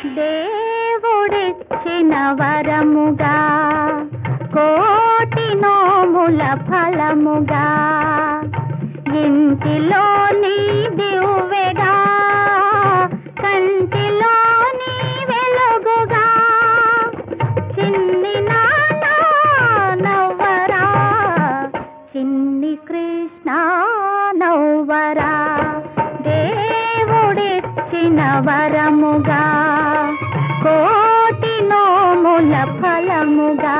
దేవుడిచ్చిన వరముగా కోటి నోముల ఫలముగా ఇంటిలోని దివ్వెగా కంటిలోని వెలుగుగా చిన్ని నాన్న నవ్వరా చిన్ని కృష్ణ నవ్వరా దేవుడిచ్చిన వరముగా కోటి నోముల ఫలముగా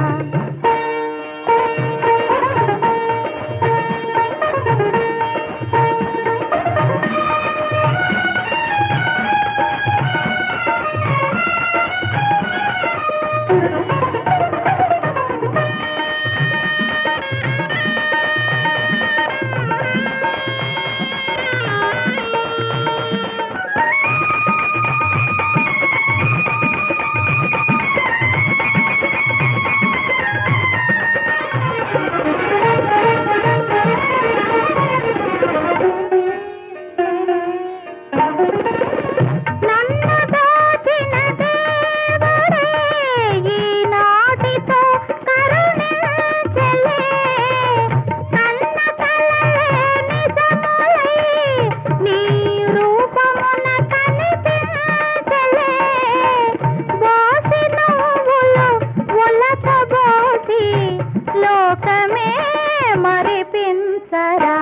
నన్ను దాచిన దేవుడే ఈనాటితో కరుణించలే కన్న కలలే నిజములై నీ రూపమున కనిపించలే బోసి నువ్వులు ఉలకబోసి లోకమే మరిపించరా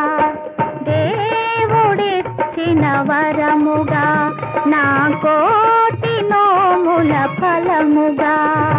దేవుడిచ్చిన వరముగా నా కోటి నోముల ఫలముగా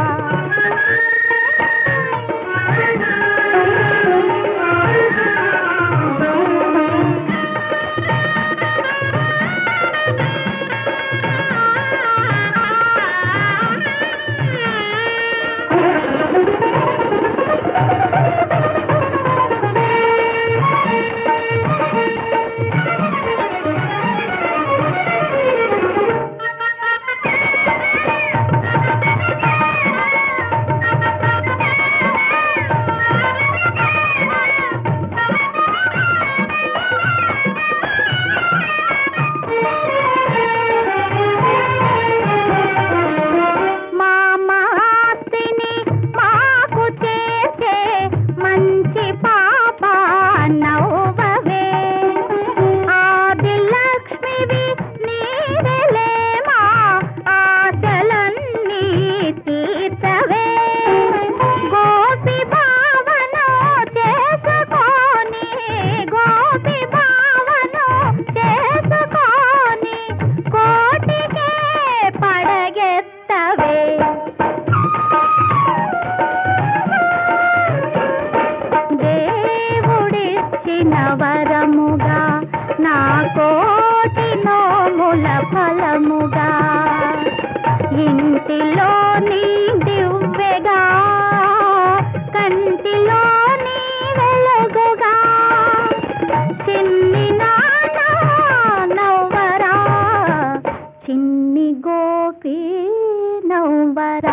మా మాస్తిని మాకు చేసే మంచి పాప నవ్వవే ఆది లక్ష్మివి నీవెలే మా ఆశలన్నీ తీర్చవే గోపి భావన చేసుకొని గోపి భావన చేసుకొని కోటికే పడగెత్తవే దేవుడిచ్చిన వరముగా నా కోటి నోముల ఫలముగా ఇంటిలోని దివ్వెగా కంటిలోని వెలుగుగా చిన్ని నాన్న నవ్వరా చిన్ని గోపి నవ్వరా